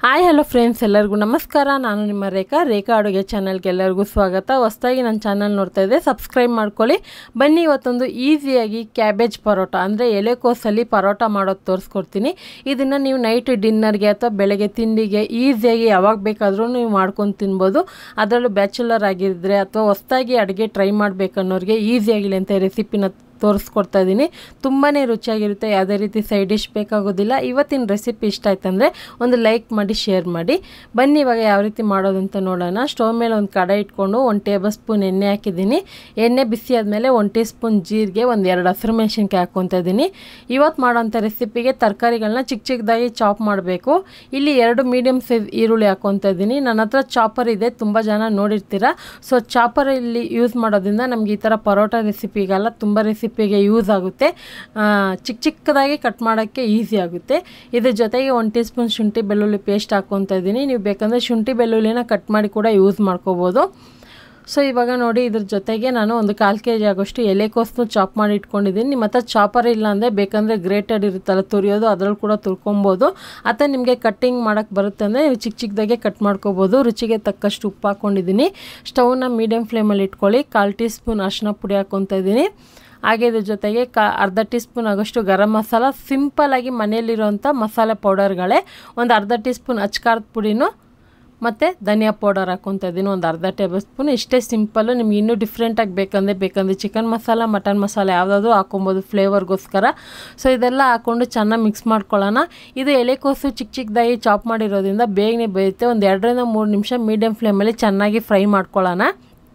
hi hello friends ಎಲ್ಲರಿಗೂ ನಮಸ್ಕಾರ ನಾನು ನಿಮ್ಮ ರೇಖಾ ರೇಖಾ ಅಡುಗೆ ಚಾನಲ್ಗೆ ಎಲ್ಲರಿಗೂ ಸ್ವಾಗತ ಹೊಸದಾಗಿ ನನ್ನ ಚಾನಲ್ ನೋಡ್ತಾ ಇದ್ದೆ ಸಬ್ಸ್ಕ್ರೈಬ್ ಮಾಡ್ಕೊಳ್ಳಿ ಬನ್ನಿ ಇವತ್ತೊಂದು ಈಸಿಯಾಗಿ ಕ್ಯಾಬೇಜ್ ಪರೋಟ ಅಂದರೆ ಎಲೆಕೋಸಲ್ಲಿ ಪರೋಟ ಮಾಡೋದು ತೋರಿಸ್ಕೊಡ್ತೀನಿ ಇದನ್ನು ನೀವು ನೈಟ್ ಡಿನ್ನರ್ಗೆ ಅಥವಾ ಬೆಳಗ್ಗೆ ತಿಂಡಿಗೆ ಈಸಿಯಾಗಿ ಯಾವಾಗ ಬೇಕಾದರೂ ನೀವು ಮಾಡ್ಕೊಂಡು ತಿನ್ಬೋದು ಅದರಲ್ಲೂ ಬ್ಯಾಚುಲರ್ ಆಗಿದ್ದರೆ ಅಥವಾ ಹೊಸದಾಗಿ ಅಡುಗೆ ಟ್ರೈ ಮಾಡಬೇಕನ್ನೋರಿಗೆ ಈಸಿಯಾಗಿಲ್ಲ ಅಂತ ರೆಸಿಪಿನ ತೋರಿಸ್ಕೊಡ್ತಾ ಇದ್ದೀನಿ ತುಂಬಾ ರುಚಿಯಾಗಿರುತ್ತೆ ಯಾವುದೇ ರೀತಿ ಸೈಡ್ ಡಿಶ್ ಬೇಕಾಗೋದಿಲ್ಲ ಇವತ್ತಿನ ರೆಸಿಪಿ ಇಷ್ಟ ಆಯ್ತಂದರೆ ಒಂದು ಲೈಕ್ ಮಾಡಿ ಶೇರ್ ಮಾಡಿ ಬನ್ನಿ ಇವಾಗ ಯಾವ ರೀತಿ ಮಾಡೋದಂತ ನೋಡೋಣ ಸ್ಟವ್ ಮೇಲೆ ಒಂದು ಕಡೆ ಇಟ್ಕೊಂಡು ಒಂದು ಟೇಬಲ್ ಸ್ಪೂನ್ ಎಣ್ಣೆ ಹಾಕಿದ್ದೀನಿ ಎಣ್ಣೆ ಬಿಸಿ ಆದಮೇಲೆ ಒಂದು ಟೀ ಸ್ಪೂನ್ ಜೀರಿಗೆ ಒಂದು ಎರಡು ಹಸಿರು ಮೆಣಸಿನ್ಕಾಯಿ ಹಾಕ್ಕೊತಾ ಇದ್ದೀನಿ ಇವತ್ತು ಮಾಡೋಂಥ ರೆಸಿಪಿಗೆ ತರಕಾರಿಗಳನ್ನ ಚಿಕ್ಕ ಚಿಕ್ಕದಾಗಿ ಚಾಪ್ ಮಾಡಬೇಕು ಇಲ್ಲಿ ಎರಡು ಮೀಡಿಯಮ್ ಸೈಜ್ ಈರುಳ್ಳಿ ಹಾಕ್ಕೊತಾ ಇದ್ದೀನಿ ನನ್ನ ಹತ್ರ ಚಾಪರ್ ಇದೆ ತುಂಬ ಜನ ನೋಡಿರ್ತೀರ ಸೊ ಚಾಪರ್ ಇಲ್ಲಿ ಯೂಸ್ ಮಾಡೋದ್ರಿಂದ ನಮ್ಗೆ ಈ ಥರ ಪರೋಟ ರೆಸಿಪಿಗೆಲ್ಲ ತುಂಬ ರೆಸಿಪಿಗೆ ಯೂಸ್ ಆಗುತ್ತೆ ಆ, ಚಿಕ್ಕ ಚಿಕ್ಕದಾಗಿ ಕಟ್ ಮಾಡೋಕ್ಕೆ ಈಸಿ ಆಗುತ್ತೆ ಇದ್ರ ಜೊತೆಗೆ ಒಂದು ಟೀ ಸ್ಪೂನ್ ಶುಂಠಿ ಬೆಳ್ಳುಳ್ಳಿ ಪೇಸ್ಟ್ ಹಾಕ್ಕೊತಾ ಇದ್ದೀನಿ ನೀವು ಬೇಕಂದರೆ ಶುಂಠಿ ಬೆಳ್ಳುಳ್ಳಿನ ಕಟ್ ಮಾಡಿ ಕೂಡ ಯೂಸ್ ಮಾಡ್ಕೋಬೋದು ಸೊ ಇವಾಗ ನೋಡಿ ಇದ್ರ ಜೊತೆಗೆ ನಾನು ಒಂದು ಕಾಲು ಕೆ ಜಿ ಆಗೋಷ್ಟು ಎಲೆಕೋಸನ್ನು ಚಾಪ್ ಮಾಡಿ ಇಟ್ಕೊಂಡಿದ್ದೀನಿ ನಿಮ್ಮ ಹತ್ರ ಚಾಪರ್ ಇಲ್ಲ ಅಂದರೆ ಬೇಕಂದರೆ ಗ್ರೇಟೆಡ್ ಇರುತ್ತಲ್ಲ ತುರಿಯೋದು ಅದರಲ್ಲಿ ಕೂಡ ತುರ್ಕೊಬೋದು ಅಥವಾ ನಿಮಗೆ ಕಟ್ಟಿಂಗ್ ಮಾಡೋಕ್ಕೆ ಬರುತ್ತೆ ಅಂದರೆ ನೀವು ಚಿಕ್ಕ ಚಿಕ್ಕದಾಗೆ ಕಟ್ ಮಾಡ್ಕೋಬೋದು ರುಚಿಗೆ ತಕ್ಕಷ್ಟು ಉಪ್ಪು ಹಾಕ್ಕೊಂಡಿದ್ದೀನಿ ಸ್ಟವ್ನ ಮೀಡಿಯಮ್ ಫ್ಲೇಮಲ್ಲಿ ಇಟ್ಕೊಳ್ಳಿ ಕಾಲು ಟೀ ಸ್ಪೂನ್ ಅರಿಶಿನ ಪುಡಿ ಹಾಕ್ಕೊತಾ ಇದ್ದೀನಿ ಹಾಗೆ ಇದ್ರ ಜೊತೆಗೆ ಕಾ ಅರ್ಧ ಟೀ ಸ್ಪೂನ್ ಆಗೋಷ್ಟು ಗರಂ ಮಸಾಲ ಸಿಂಪಲ್ಲಾಗಿ ಮನೆಯಲ್ಲಿರೋಂಥ ಮಸಾಲೆ ಪೌಡರ್ಗಳೇ ಒಂದು ಅರ್ಧ ಟೀ ಸ್ಪೂನ್ ಅಚ್ಕಾರದ ಪುಡಿನೂ ಮತ್ತು ಧನಿಯಾ ಪೌಡರ್ ಹಾಕ್ಕೊತಾ ಇದ್ದೀನಿ ಒಂದು ಅರ್ಧ ಟೇಬಲ್ ಸ್ಪೂನ್ ಇಷ್ಟೇ ಸಿಂಪಲ್ಲು ನಿಮ್ಗೆ ಇನ್ನೂ ಡಿಫ್ರೆಂಟಾಗಿ ಬೇಕಂದರೆ ಬೇಕಂದರೆ ಚಿಕನ್ ಮಸಾಲ ಮಟನ್ ಮಸಾಲ ಯಾವುದಾದ್ರೂ ಹಾಕೊಬೋದು ಫ್ಲೇವರ್ಗೋಸ್ಕರ ಸೊ ಇದೆಲ್ಲ ಹಾಕ್ಕೊಂಡು ಚೆನ್ನಾಗಿ ಮಿಕ್ಸ್ ಮಾಡ್ಕೊಳ್ಳೋಣ ಇದು ಎಲೆಕೋಸು ಚಿಕ್ಕ ಚಿಕ್ಕದಾಗಿ ಚಾಪ್ ಮಾಡಿರೋದ್ರಿಂದ ಬೇಗನೆ ಬೇಯುತ್ತೆ ಒಂದು ಎರಡರಿಂದ ಮೂರು ನಿಮಿಷ ಮೀಡಿಯಮ್ ಫ್ಲೇಮಲ್ಲಿ ಚೆನ್ನಾಗಿ ಫ್ರೈ ಮಾಡ್ಕೊಳ್ಳೋಣ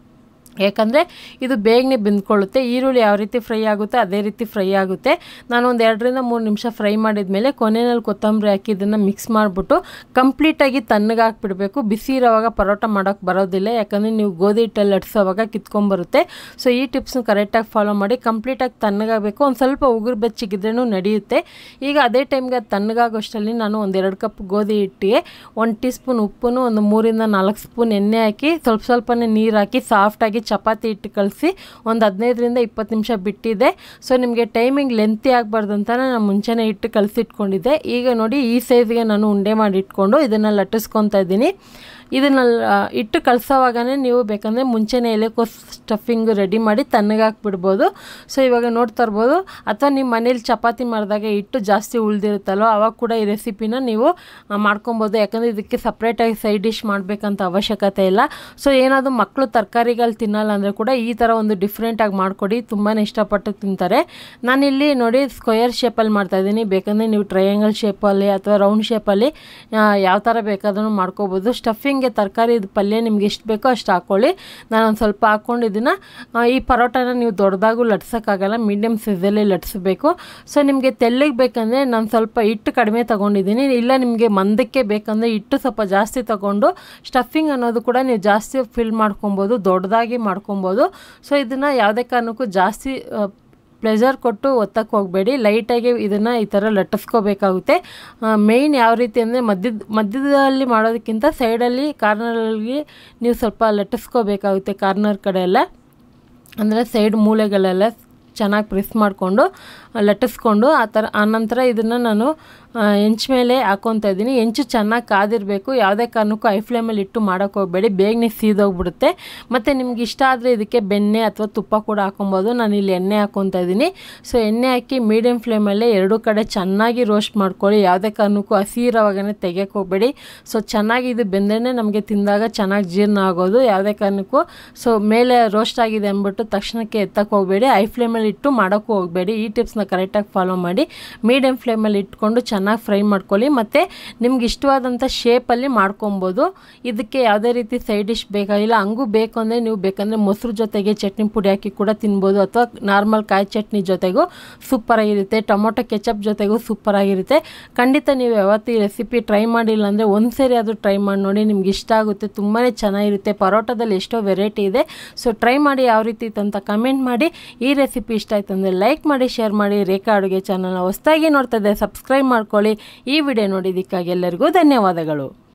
ಯಾಕಂದರೆ ಇದು ಬೇಗನೆ ಬೆಂದ್ಕೊಳ್ಳುತ್ತೆ ಈರುಳ್ಳಿ ಯಾವ ರೀತಿ ಫ್ರೈ ಆಗುತ್ತೆ ಅದೇ ರೀತಿ ಫ್ರೈ ಆಗುತ್ತೆ ನಾನು ಒಂದು ಎರಡರಿಂದ ಮೂರು ನಿಮಿಷ ಫ್ರೈ ಮಾಡಿದ ಮೇಲೆ ಕೊನೆಯಲ್ಲಿ ಕೊತ್ತಂಬರಿ ಹಾಕಿ ಇದನ್ನು ಮಿಕ್ಸ್ ಮಾಡಿಬಿಟ್ಟು ಕಂಪ್ಲೀಟಾಗಿ ತಣ್ಣಗೆ ಹಾಕ್ಬಿಡಬೇಕು ಬಿಸಿ ಇರೋವಾಗ ಪರೋಟ ಮಾಡೋಕ್ಕೆ ಬರೋದಿಲ್ಲ ಯಾಕಂದರೆ ನೀವು ಗೋಧಿ ಹಿಟ್ಟಲ್ಲಿ ಲಟ್ಸೋವಾಗ ಕಿತ್ಕೊಂಬರುತ್ತೆ ಸೊ ಈ ಟಿಪ್ಸ್ನ ಕರೆಕ್ಟಾಗಿ ಫಾಲೋ ಮಾಡಿ ಕಂಪ್ಲೀಟಾಗಿ ತಣ್ಣಗಾಗಬೇಕು ಒಂದು ಸ್ವಲ್ಪ ಉಗುರು ಬೆಚ್ಚಗಿದ್ರೂ ನಡೆಯುತ್ತೆ ಈಗ ಅದೇ ಟೈಮ್ಗೆ ಅದು ತಣ್ಣಗಾಗೋಷ್ಟರಲ್ಲಿ ನಾನು ಒಂದು ಎರಡು ಕಪ್ ಗೋಧಿ ಹಿಟ್ಟಿಗೆ ಒಂದು ಟೀ ಸ್ಪೂನ್ ಉಪ್ಪು ಒಂದು ಮೂರಿಂದ ನಾಲ್ಕು ಸ್ಪೂನ್ ಎಣ್ಣೆ ಹಾಕಿ ಸ್ವಲ್ಪ ಸ್ವಲ್ಪನೇ ನೀರು ಹಾಕಿ ಸಾಫ್ಟಾಗಿ ಚಪಾತಿ ಹಿಟ್ಟು ಕಲಸಿ ಒಂದು ಹದಿನೈದರಿಂದ ಇಪ್ಪತ್ತು ನಿಮಿಷ ಬಿಟ್ಟಿದೆ ಸೊ ನಿಮಗೆ ಟೈಮಿಂಗ್ ಲೆಂತಿ ಆಗಬಾರ್ದು ಅಂತ ನಾನು ಮುಂಚೆನೇ ಹಿಟ್ಟು ಕಲಸಿಟ್ಕೊಂಡಿದ್ದೆ ಈಗ ನೋಡಿ ಈ ಸೈಜ್ಗೆ ನಾನು ಉಂಡೆ ಮಾಡಿ ಇಟ್ಕೊಂಡು ಇದನ್ನು ಲಟ್ಟಿಸ್ಕೊತಾ ಇದ್ದೀನಿ ಇದನ್ನ ಇಟ್ಟು ಕಲಸೋವಾಗನೇ ನೀವು ಬೇಕಂದರೆ ಮುಂಚೆನೇ ಎಲೆಕೋಸ್ ಸ್ಟಫಿಂಗ್ ರೆಡಿ ಮಾಡಿ ತಣ್ಣಗೆ ಹಾಕ್ಬಿಡ್ಬೋದು ಸೊ ಇವಾಗ ನೋಡ್ತಾ ಇರ್ಬೋದು ಅಥವಾ ನಿಮ್ಮ ಮನೇಲಿ ಚಪಾತಿ ಮಾಡಿದಾಗ ಹಿಟ್ಟು ಜಾಸ್ತಿ ಉಳಿದಿರುತ್ತಲ್ವ ಅವಾಗ ಕೂಡ ಈ ರೆಸಿಪಿನ ನೀವು ಆ, ಮಾಡ್ಕೊಬೋದು ಯಾಕಂದರೆ ಇದಕ್ಕೆ ಸಪ್ರೇಟಾಗಿ ಸೈಡ್ ಡಿಶ್ ಮಾಡಬೇಕಂತ ಅವಶ್ಯಕತೆ ಇಲ್ಲ ಸೊ ಏನಾದರೂ ಮಕ್ಕಳು ತರಕಾರಿಗಳು ತಿನ್ನಲ್ಲ ಅಂದರೆ ಕೂಡ ಈ ಥರ ಒಂದು ಡಿಫ್ರೆಂಟಾಗಿ ಮಾಡಿಕೊಡಿ ತುಂಬಾ ಇಷ್ಟಪಟ್ಟು ತಿಂತಾರೆ ನಾನಿಲ್ಲಿ ನೋಡಿ ಸ್ಕ್ವಯರ್ ಶೇಪಲ್ಲಿ ಮಾಡ್ತಾಯಿದ್ದೀನಿ ಬೇಕಂದರೆ ನೀವು ಟ್ರಯಾಂಗಲ್ ಶೇಪಲ್ಲಿ ಅಥವಾ ರೌಂಡ್ ಶೇಪಲ್ಲಿ ಯಾವ ಥರ ಬೇಕಾದ್ರೂ ಮಾಡ್ಕೋಬೋದು ಸ್ಟಫಿಂಗ್ಗೆ ತರಕಾರಿ ಪಲ್ಯ ನಿಮ್ಗೆ ಎಷ್ಟು ಬೇಕೋ ಅಷ್ಟು ಹಾಕ್ಕೊಳ್ಳಿ ನಾನೊಂದು ಸ್ವಲ್ಪ ಹಾಕ್ಕೊಂಡು ಇದನ್ನು ಈ ಪರೋಟನ ನೀವು ದೊಡ್ಡದಾಗೂ ಲಟ್ಸೋಕ್ಕಾಗಲ್ಲ ಮೀಡಿಯಮ್ ಸೈಜಲ್ಲಿ ಲಟ್ಸಬೇಕು ಸೊ ನಿಮಗೆ ತೆಳ್ಳಗೆ ಬೇಕಂದರೆ ನಾನು ಸ್ವಲ್ಪ ಹಿಟ್ಟು ಕಡಿಮೆ ತೊಗೊಂಡಿದ್ದೀನಿ ಇಲ್ಲ ನಿಮಗೆ ಮಂದಕ್ಕೆ ಬೇಕಂದರೆ ಹಿಟ್ಟು ಸ್ವಲ್ಪ ಜಾಸ್ತಿ ತೊಗೊಂಡು ಸ್ಟಫಿಂಗ್ ಅನ್ನೋದು ಕೂಡ ನೀವು ಜಾಸ್ತಿ ಫಿಲ್ ಮಾಡ್ಕೊಬೋದು ದೊಡ್ಡದಾಗಿ ಮಾಡ್ಕೊಬೋದು ಸೊ ಇದನ್ನು ಯಾವುದೇ ಕಾರಣಕ್ಕೂ ಜಾಸ್ತಿ ಆ, ಪ್ಲೆಜರ್ ಕೊಟ್ಟು ಒತ್ತಕ್ಕೆ ಹೋಗಬೇಡಿ ಲೈಟಾಗಿ ಇದನ್ನು ಈ ಥರ ಲಟ್ಟಿಸ್ಕೋಬೇಕಾಗುತ್ತೆ ಮೇಯ್ನ್ ಯಾವ ರೀತಿ ಅಂದರೆ ಮಧ್ಯದ ಮಧ್ಯದಲ್ಲಿ ಮಾಡೋದಕ್ಕಿಂತ ಸೈಡಲ್ಲಿ ಕಾರ್ನರಲ್ಲಿ ನೀವು ಸ್ವಲ್ಪ ಲಟ್ಟಿಸ್ಕೋಬೇಕಾಗುತ್ತೆ ಕಾರ್ನರ್ ಕಡೆ ಎಲ್ಲ ಅಂದರೆ ಸೈಡ್ ಮೂಲೆಗಳೆಲ್ಲ ಚೆನ್ನಾಗಿ ಪ್ರೆಸ್ ಮಾಡಿಕೊಂಡು ಲಟ್ಟಿಸ್ಕೊಂಡು ಆ ಥರ ಆನಂತರ ಇದನ್ನು ನಾನು ಹೆಂಚ್ ಮೇಲೆ ಹಾಕ್ಕೊತಾ ಇದ್ದೀನಿ ಹೆಂಚು ಚೆನ್ನಾಗಿ ಕಾದಿರಬೇಕು ಯಾವುದೇ ಕಾರಣಕ್ಕೂ ಐ ಫ್ಲೇಮಲ್ಲಿ ಇಟ್ಟು ಮಾಡೋಕ್ಕೆ ಹೋಗಬೇಡಿ ಬೇಗನೆ ಸೀದೋಗ್ಬಿಡುತ್ತೆ ಮತ್ತು ನಿಮ್ಗೆ ಇಷ್ಟ ಆದರೆ ಇದಕ್ಕೆ ಬೆಣ್ಣೆ ಅಥವಾ ತುಪ್ಪ ಕೂಡ ಹಾಕೊಬೋದು ನಾನು ಇಲ್ಲಿ ಎಣ್ಣೆ ಹಾಕ್ಕೊತಾ ಇದ್ದೀನಿ ಸೊ ಎಣ್ಣೆ ಹಾಕಿ ಮೀಡಿಯಮ್ ಫ್ಲೇಮಲ್ಲೇ ಎರಡೂ ಕಡೆ ಚೆನ್ನಾಗಿ ರೋಸ್ಟ್ ಮಾಡ್ಕೊಳ್ಳಿ ಯಾವುದೇ ಕಾರಣಕ್ಕೂ ಹಸಿ ಇರೋವಾಗನೇ ತೆಗಿಯೋಕ್ಕೆ ಹೋಗಬೇಡಿ ಸೊ ಚೆನ್ನಾಗಿ ಇದು ಬೆಂದೇ ನಮಗೆ ತಿಂದಾಗ ಚೆನ್ನಾಗಿ ಜೀರ್ಣ ಆಗೋದು ಯಾವುದೇ ಕಾರಣಕ್ಕೂ ಸೊ ಮೇಲೆ ರೋಸ್ಟ್ ಆಗಿದೆ ಅಂದ್ಬಿಟ್ಟು ತಕ್ಷಣಕ್ಕೆ ಎತ್ತಕ್ಕೆ ಹೋಗಬೇಡಿ ಐ ಫ್ಲೇಮಲ್ಲಿ ಇಟ್ಟು ಮಾಡೋಕ್ಕೂ ಹೋಗಬೇಡಿ ಈ ಟಿಪ್ಸ್ನ ಕರೆಕ್ಟಾಗಿ ಫಾಲೋ ಮಾಡಿ ಮೀಡಿಯಮ್ ಫ್ಲೇಮಲ್ಲಿ ಇಟ್ಕೊಂಡು ಚೆನ್ನಾಗಿ ಫ್ರೈ ಮಾಡ್ಕೊಳ್ಳಿ ಮತ್ತು ನಿಮ್ಗೆ ಇಷ್ಟವಾದಂಥ ಶೇಪಲ್ಲಿ ಮಾಡ್ಕೊಬೋದು ಇದಕ್ಕೆ ಯಾವುದೇ ರೀತಿ ಸೈಡ್ ಡಿಶ್ ಬೇಕಾಗಿಲ್ಲ ಹಂಗೂ ಬೇಕು ಅಂದರೆ ನೀವು ಬೇಕಂದರೆ ಮೊಸರು ಜೊತೆಗೆ ಚಟ್ನಿ ಪುಡಿ ಹಾಕಿ ಕೂಡ ತಿನ್ಬೋದು ಅಥವಾ ನಾರ್ಮಲ್ ಕಾಯಿ ಚಟ್ನಿ ಜೊತೆಗೂ ಸೂಪರಾಗಿರುತ್ತೆ ಟೊಮೊಟೊ ಕೆಚಪ್ ಜೊತೆಗೂ ಸೂಪರಾಗಿರುತ್ತೆ ಖಂಡಿತ ನೀವು ಯಾವತ್ತು ಈ ರೆಸಿಪಿ ಟ್ರೈ ಮಾಡಿಲ್ಲ ಅಂದರೆ ಒಂದು ಸರಿ ಆದರೂ ಟ್ರೈ ಮಾಡಿ ನೋಡಿ ನಿಮ್ಗೆ ಇಷ್ಟ ಆಗುತ್ತೆ ತುಂಬಾ ಚೆನ್ನಾಗಿರುತ್ತೆ ಪರೋಟದಲ್ಲಿ ಎಷ್ಟೋ ವೆರೈಟಿ ಇದೆ ಸೊ ಟ್ರೈ ಮಾಡಿ ಯಾವ ರೀತಿ ಇತ್ತು ಅಂತ ಕಮೆಂಟ್ ಮಾಡಿ ಈ ರೆಸಿಪಿ ಇಷ್ಟ ಆಯ್ತು ಅಂದರೆ ಲೈಕ್ ಮಾಡಿ ಶೇರ್ ಮಾಡಿ ರೇಖಾ ಅಡುಗೆ ಚಾನಲ್ನ ಹೊಸದಾಗಿ ನೋಡ್ತಾ ಇದ್ದೆ ಸಬ್ಸ್ಕ್ರೈಬ್ ಮಾಡ್ಕೊಳ್ಳಿ ಈ ವಿಡಿಯೋ ನೋಡಿದ್ದಕ್ಕಾಗಿ ಎಲ್ಲರಿಗೂ ಧನ್ಯವಾದಗಳು